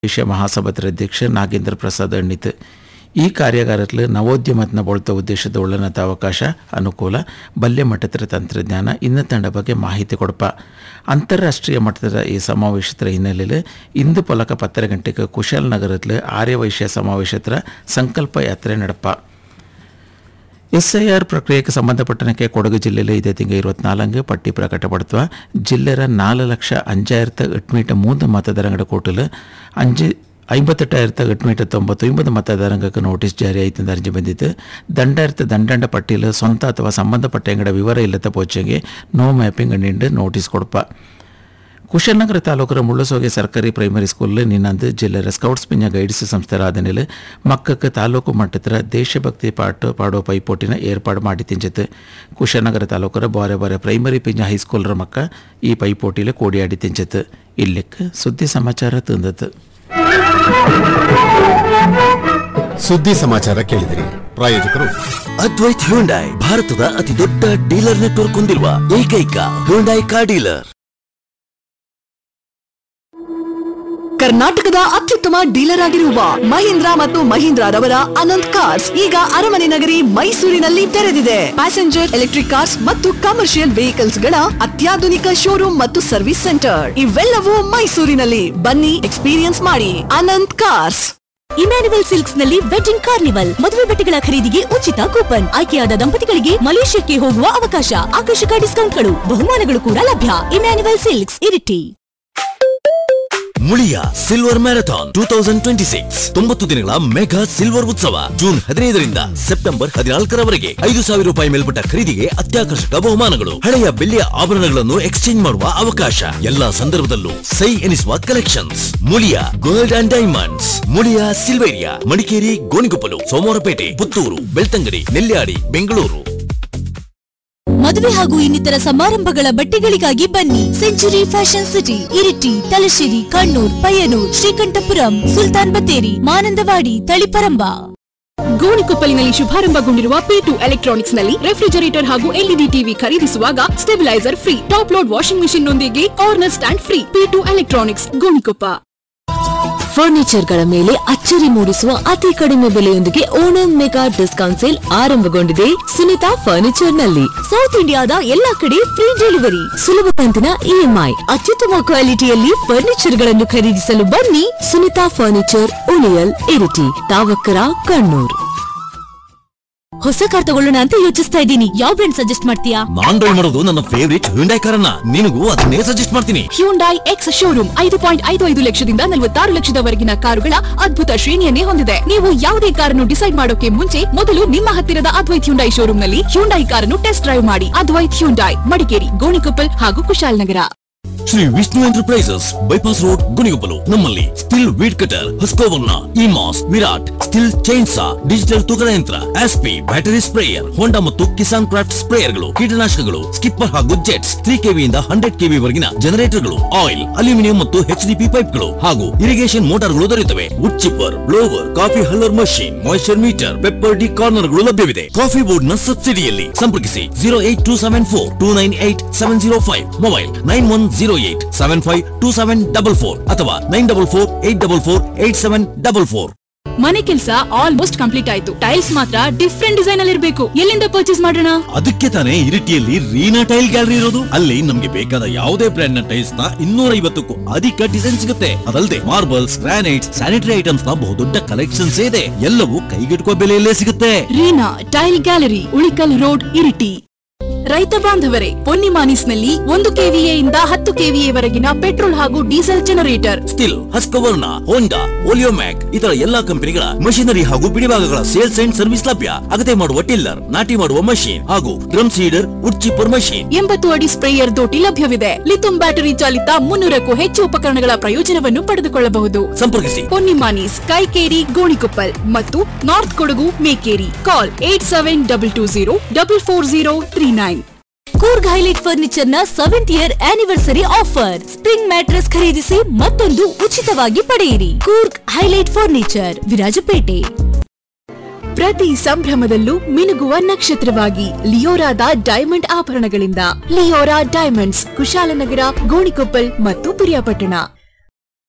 Asia ಮಹಾಸಭಾದ ಅಧ್ಯಕ್ಷ ನಾಗೇಂದ್ರ ಪ್ರಸಾದ್ ಅಣ್ಣಿತ್ ಈ ಕಾರ್ಯಾಗಾರത്തിൽ ನವೋದ್ಯಮತ್ನ ಬೊಳ್ತ ಉದ್ದೇಶದ ಉಳ್ಳನತ ಅವಕಾಶ ಅನುಕೂಲ ಬಲ್ಯ ಮಟ್ಟದ ತಂತ್ರಜ್ಞಾನ ಇನ್ನತಂಡ ಬಗ್ಗೆ ಮಾಹಿತಿ ಕೊಡಪ ಅಂತಾರಾಷ್ಟ್ರೀಯ ಮಟ್ಟದ ಈ ಸಮಾವೇಶದ ಹಿನ್ನೆಲೆಯಲ್ಲಿ ಇಂದು ಪೊಲಕ ಪತ್ತರ ಗಂಟೆಗೆ ಕುಶಾಲ್ ನಗರದಲ್ಲಿ ಆರ್ಯವೈಶ್ಯ ಸಮಾವೇಶದ ಸಂಕಲ್ಪ ಯಾತ್ರೆ ನಡಪ ಎಸ್ಐಆರ್ ಪ್ರಕ್ರಿಯೆಗೆ ಸಂಬಂಧಪಟ್ಟನಕ್ಕೆ ಕೊಡಗು ಜಿಲ್ಲೆಯಲ್ಲಿ ಇದೇ ತಿಂಗಳ ഇരുപത്തിനാലങ്ക് പട്ടി പ്രകടപ്പെടുത്തുക ജില്ലര നാല് ലക്ഷ അഞ്ചായിരത്തി എട്ടുമീറ്റ മൂന്ന് മತದಾರಗಳ കൂട്ടിൽ അഞ്ച് ಐಂಬತ್ತೆಟ್ಟಾಯಿರತ್ತ ಎಟ್ಮೀಟ ತೊಂಬತ್ತೊಂಬತ್ತು ಮತದಾರಂಗಕ್ಕೆ ನೋಟಿಸ್ ಜಾರಿ ಆಯ್ತು ಅರ್ಜಿ ಬಂದಿತ್ತು ದಂಡಾಯಿರತ್ತ ದಂಡಂಡ ಪಟ್ಟಿயில் ಸ್ವಂತ ಅಥವಾ ಸಂಬಂಧಪಟ್ಟ ಎಂಗಡ ವಿವರ ಇಲ್ಲದ ಪೋಚೆಗೆ ನೋ ಮ್ಯಾಪಿಂಗ್ ಅಂಡಿಂಡು ನೋಟಿಸ್ ಕೊಡಪ ಕುಶಲನಗರ ತಾಲೂಕರ ಮುಳ್ಳಸೋಗೆ ಸರ್ಕಾರಿ ಪ್ರೈಮರಿ ಸ್ಕೂಲ್ ನಿನ್ನಂದು ಜಿಲ್ಲೆಯ ಸ್ಕೌಟ್ಸ್ ಪಿಂಜ ಗೈಡ್ಸ್ ಸಂಸ್ಥೆ ಆದಮೇಲೆ ಮಕ್ಕಕ್ಕೆ ತಾಲೂಕು ಮಟ್ಟದ ದೇಶಭಕ್ತಿ ಪಾಠ ಪಾಡೋ ಪೈಪೋಟಿನ ಏರ್ಪಾಡು ಮಾಡಿ ತಿಂಜತ್ತು ಕುಶಲನಗರ ತಾಲೂಕರ ಬಾರೆ ಬಾರೆ ಪ್ರೈಮರಿ ಪಿಂಜ ಹೈಸ್ಕೂಲ್ರ ಮಕ್ಕ ಈ ಪೈಪೋಟಿಲಿ ಕೋಡಿಯಾಡಿ ತಿಂಜತ್ತು ಇಲ್ಲಿಕ್ಕೆ ಸುದ್ದಿ ಸಮಾಚಾರ ತಂದತ್ತು ಸುದ್ದಿ ಸಮಾಚಾರ ಕೇಳಿದಿರಿ ಪ್ರಾಯೋಜಕರು ಅದ್ವೈತ್ ಹ್ಯುಂಡೈ ಭಾರತದ ಅತಿ ದೊಡ್ಡ ಡೀಲರ್ ನೆಟ್ವರ್ಕ್ ಹೊಂದಿರುವ ಏಕೈಕ ಹ್ಯುಂಡೈ ಕಾರ್ ಡೀಲರ್ ಕರ್ನಾಟಕದ ಅತ್ಯುತ್ತಮ ಡೀಲರ್ ಆಗಿರುವ ಮಹೀಂದ್ರ ಮತ್ತು ಮಹೀಂದ್ರ ರವರ ಅನಂತ್ ಕಾರ್ಸ್ ಈಗ ಅರಮನೆ ನಗರಿ ಮೈಸೂರಿನಲ್ಲಿ ತೆರೆದಿದೆ ಪ್ಯಾಸೆಂಜರ್ ಎಲೆಕ್ಟ್ರಿಕ್ ಕಾರ್ಸ್ ಮತ್ತು ಕಮರ್ಷಿಯಲ್ ವೆಹಿಕಲ್ಸ್ ಗಳ ಅತ್ಯಾಧುನಿಕ ಶೋರೂಮ್ ಮತ್ತು ಸರ್ವಿಸ್ ಸೆಂಟರ್ ಇವೆಲ್ಲವೂ ಮೈಸೂರಿನಲ್ಲಿ ಬನ್ನಿ ಎಕ್ಸ್ಪೀರಿಯನ್ಸ್ ಮಾಡಿ ಅನಂತ್ ಕಾರ್ಸ್ ಇಮ್ಯಾನುವಲ್ ಸಿಲ್ಕ್ಸ್ ನಲ್ಲಿ ವೆಡ್ಡಿಂಗ್ ಕಾರ್ನಿವಲ್ ಮದುವೆ ಬಟ್ಟೆಗಳ ಖರೀದಿಗೆ ಉಚಿತ ಕೂಪನ್ ಆಯ್ಕೆಯಾದ ದಂಪತಿಗಳಿಗೆ ಮಲೇಷ್ಯಾಕ್ಕೆ ಹೋಗುವ ಅವಕಾಶ ಆಕರ್ಷಕ ಡಿಸ್ಕೌಂಟ್ಗಳು ಬಹುಮಾನಗಳು ಕೂಡ ಲಭ್ಯ Emmanuel Silks Iritty Muliya silver marathon two thousand twenty six ತೊಂಬತ್ತು ದಿನಗಳ ಮೆಗಾ ಸಿಲ್ವರ್ ಉತ್ಸವ ಜೂನ್ ಹದಿನೈದರಿಂದ ಸೆಪ್ಟೆಂಬರ್ ಹದಿನಾಲ್ಕರವರೆಗೆ ಐದು ಸಾವಿರ ರೂಪಾಯಿ ಮೇಲ್ಪಟ್ಟ ಖರೀದಿಗೆ ಅತ್ಯಾಕರ್ಷಕ ಬಹುಮಾನಗಳು ಹಳೆಯ ಬೆಳ್ಳಿಯ ಆಭರಣಗಳನ್ನು ಎಕ್ಸ್ಚೇಂಜ್ ಮಾಡುವ ಅವಕಾಶ ಎಲ್ಲಾ ಸಂದರ್ಭದಲ್ಲೂ ಸೈ ಎನಿಸುವ collections Muliya gold and diamonds Muliya Silveria Madikeri Gonikoppal Somwarpet Puttur Belthangady Nelyadi Bengaluru ಮದುವೆ ಹಾಗೂ ಇನ್ನಿತರ ಸಮಾರಂಭಗಳ ಬಟ್ಟೆಗಳಿಗಾಗಿ ಬನ್ನಿ Century Fashion City Iritty Thalassery Kannur Payyanur Sreekandapuram Sultan Bathery Mananthavady Taliparamba ಗೋಣಿಕೊಪ್ಪಲಿನಲ್ಲಿ ಶುಭಾರಂಭಗೊಂಡಿರುವ ಪಿ ಟು ಎಲೆಕ್ಟ್ರಾನಿಕ್ಸ್ ನಲ್ಲಿ ರೆಫ್ರಿಜರೇಟರ್ ಹಾಗೂ ಎಲ್ಇಡಿ ಟಿವಿ ಖರೀದಿಸುವಾಗ stabiliser free top load washing machine ನೊಂದಿಗೆ corner stand free P two Electronics Gonikoppa ಫರ್ನಿಚರ್ಗಳ ಮೇಲೆ ಅಚ್ಚರಿ ಮೂಡಿಸುವ ಅತಿ ಕಡಿಮೆ ಬೆಲೆಯೊಂದಿಗೆ ಓಣಂ ಮೆಗಾ ಡಿಸ್ಕೌಂಟ್ ಸೇಲ್ ಆರಂಭಗೊಂಡಿದೆ ಸುನಿತಾ ಫರ್ನಿಚರ್ ನಲ್ಲಿ ಸೌತ್ ಇಂಡಿಯಾದ ಎಲ್ಲಾ ಕಡೆ ಫ್ರೀ ಡೆಲಿವರಿ ಸುಲಭ ಕಂತಿನ ಇಎಂಐ ಅತ್ಯುತ್ತಮ ಕ್ವಾಲಿಟಿಯಲ್ಲಿ ಫರ್ನಿಚರ್ ಗಳನ್ನು ಖರೀದಿಸಲು ಬನ್ನಿ ಸುನಿತಾ ಫರ್ನಿಚರ್ ಉಳಿಯಲ್ ಇರಿಟಿ ತಾವಕ್ಕರ ಕಣ್ಣೂರ್ ಹೊಸ ಕಾರ್ ತಗೊಳ್ಳೋಣ ಅಂತ ಯೋಚಿಸ್ತಾ ಇದ್ದೀನಿ ಯಾವ ಬ್ರ್ಯಾಂಡ್ ಸಜೆಸ್ಟ್ ಮಾಡ್ತೀಯಾ ನಾನ್ ಡ್ರೈವ್ ಮಾಡೋದು ನನ್ನ ಫೇವರಿಟ್ ಹ್ಯುಂಡೈ ಕಾರನ್ನ ನಿನಗೂ ಅದನ್ನೇ ಸಜೆಸ್ಟ್ ಮಾಡ್ತೀನಿ ಹ್ಯೂಂಡೈ ಎಕ್ಸ್ ಶೋರೂಮ್ ಐದು ಪಾಯಿಂಟ್ ಐದು ಐದು ಲಕ್ಷದಿಂದ ನಲವತ್ತಾರು ಲಕ್ಷದವರೆಗಿನ ಕಾರುಗಳ ಅದ್ಭುತ ಶ್ರೇಣಿಯನ್ನೇ ಹೊಂದಿದೆ ನೀವು ಯಾವುದೇ ಕಾರನ್ನು ಡಿಸೈಡ್ ಮಾಡೋಕೆ ಮುಂಚೆ ಮೊದಲು ನಿಮ್ಮ ಹತ್ತಿರದ ಅದ್ವೈತ್ ಹ್ಯುಂಡೈ ಶೋರೂಮ್ ನಲ್ಲಿ ಹ್ಯುಂಡೈ ಕಾರನ್ನು ಟೆಸ್ಟ್ ಡ್ರೈವ್ ಮಾಡಿ ಅದ್ವೈತ್ ಹ್ಯುಂಡೈ ಮಡಿಕೇರಿ ಗೋಣಿಕೊಪ್ಪಲ್ ಹಾಗೂ Kushalnagar Shri Vishnu enterprises bypass road Gonikoppal ನಮ್ಮಲ್ಲಿ ಸ್ಟಿಲ್ ವೀಡ್ ಕಟರ್ ಹಸ್ಕೋವರ್ನ ಇಮಾಸ್ ವಿರಾಟ್ ಸ್ಟಿಲ್ ಚೈನ್ಸಾ ಡಿಜಿಟಲ್ ತೂಕದ ಯಂತ್ರ ಆಸ್ಪಿ ಬ್ಯಾಟರಿ ಸ್ಪ್ರೇಯರ್ ಹೋಂಡಾ ಮತ್ತು ಕಿಸಾನ್ ಕ್ರಾಫ್ಟ್ ಸ್ಪ್ರೇಯರ್ಗಳು ಕೀಟನಾಶಕಗಳು ಸ್ಕಿಪ್ಪರ್ ಹಾಗೂ ಜೆಟ್ಸ್ ತ್ರೀ ಕೆವಿಯಿಂದ ಹಂಡ್ರೆಡ್ ಕೆವಿ ವರೆಗಿನ ಜನರೇಟರ್ಗಳು ಆಯಿಲ್ ಅಲ್ಯೂಮಿನಿಯಂ ಮತ್ತು ಎಚ್ ಡಿಪಿ ಪೈಪ್ಗಳು ಹಾಗೂ ಇರಿಗೇಷನ್ ಮೋಟಾರ್ಗಳು ದೊರೆಯುತ್ತವೆ wood chipper blower coffee huller machine moisture meter pepper ಡಿ ಕಾರ್ನರ್ಗಳು ಲಭ್ಯವಿದೆ ಕಾಫಿ ಬೋರ್ಡ್ ನ ಸಬ್ಸಿಡಿಯಲ್ಲಿ ಸಂಪರ್ಕಿಸಿ zero eight two seven four two nine eight seven zero five mobile nine one zero eight seven five two seven double four ಅಥವಾ nine double four eight double four eight seven double four ಮನೆ ಕೆಲಸ almost complete ಆಯ್ತು tiles ಮಾತ್ರ different design ಅಲ್ಲಿ ಇರಬೇಕು ಎಲ್ಲಿಂದ purchase ಮಾಡೋಣ ಅದಕ್ಕೆ ತಾನೇ ಇರಿಟಿಯಲ್ಲಿ ರೀನಾ ಟೈಲ್ ಗ್ಯಾಲರಿ ಇರೋದು ಅಲ್ಲಿ ನಮ್ಗೆ ಬೇಕಾದ ಯಾವುದೇ ಬ್ರ್ಯಾಂಡ್ ನ ಟೈಲ್ಸ್ ನ ಇನ್ನೂರ ಐವತ್ತಕ್ಕೂ ಅಧಿಕ ಡಿಸೈನ್ ಸಿಗುತ್ತೆ ಅದಲ್ಲದೆ ಮಾರ್ಬಲ್ಸ್ ಗ್ರಾನೈಟ್ ಸ್ಯಾನಿಟರಿ ಐಟಮ್ಸ್ ನ ಬಹುದೊಡ್ಡ ಕಲೆಕ್ಷನ್ಸ್ ಇದೆ ಎಲ್ಲವೂ ಕೈಗೆಟುಕುವ ಬೆಲೆಯಲ್ಲೇ ಸಿಗುತ್ತೆ Reena tile gallery Ulikkal road Iritty ರೈತ ಬಾಂಧವರೇ ಪೊನ್ನಿಮಾನಿಸ್ನಲ್ಲಿ ಒಂದು ಕೆವಿಎ ಇಂದ ಹತ್ತು ಕೆವಿಎ ವರೆಗಿನ ಪೆಟ್ರೋಲ್ ಹಾಗೂ diesel generator Stihl Husqvarna Honda Oleo-Mac ಇತರ ಎಲ್ಲಾ ಕಂಪನಿಗಳ ಮಷಿನರಿ ಹಾಗೂ ಬಿಡಿಭಾಗಗಳ ಸೇಲ್ಸ್ ಅಂಡ್ ಸರ್ವಿಸ್ ಲಭ್ಯ ಅಗತ್ಯ ಮಾಡುವ ಟಿಲ್ಲರ್ ನಾಟಿ ಮಾಡುವ ಮಷೀನ್ ಹಾಗೂ drum seeder wood chipper machine ಎಂಬತ್ತು ಅಡಿ ಸ್ಪ್ರೇಯರ್ ದೋಟಿ ಲಭ್ಯವಿದೆ ಲಿಥುಂ ಬ್ಯಾಟರಿ ಚಾಲಿತ ಮುನ್ನೂರಕ್ಕೂ ಹೆಚ್ಚು ಉಪಕರಣಗಳ ಪ್ರಯೋಜನವನ್ನು ಪಡೆದುಕೊಳ್ಳಬಹುದು ಸಂಪರ್ಕಿಸಿ ಪೊನ್ನಿಮಾನೀಸ್ ಕೈಕೇರಿ ಗೋಣಿಕೊಪ್ಪಲ್ ಮತ್ತು north Kodagu Mekeri call eight seven double two zero double four zero three nine Coorg highlight furniture ನ seventh year anniversary offer spring mattress ಖರೀದಿಸಿ ಮತ್ತೊಂದು ಉಚಿತವಾಗಿ ಪಡೆಯಿರಿ ಕೂರ್ಗ್ ಹೈಲೈಟ್ ಫರ್ನಿಚರ್ ವಿರಾಜಪೇಟೆ ಪ್ರತಿ ಸಂಭ್ರಮದಲ್ಲೂ ಮಿನುಗುವ ನಕ್ಷತ್ರವಾಗಿ ಲಿಯೋರಾದ ಡೈಮಂಡ್ ಆಭರಣಗಳಿಂದ ಲಿಯೋರಾ ಡೈಮಂಡ್ಸ್ ಕುಶಾಲನಗರ ಗೋಣಿಕೊಪ್ಪಲ್ ಮತ್ತು ಪಿರಿಯಾಪಟ್ಟಣ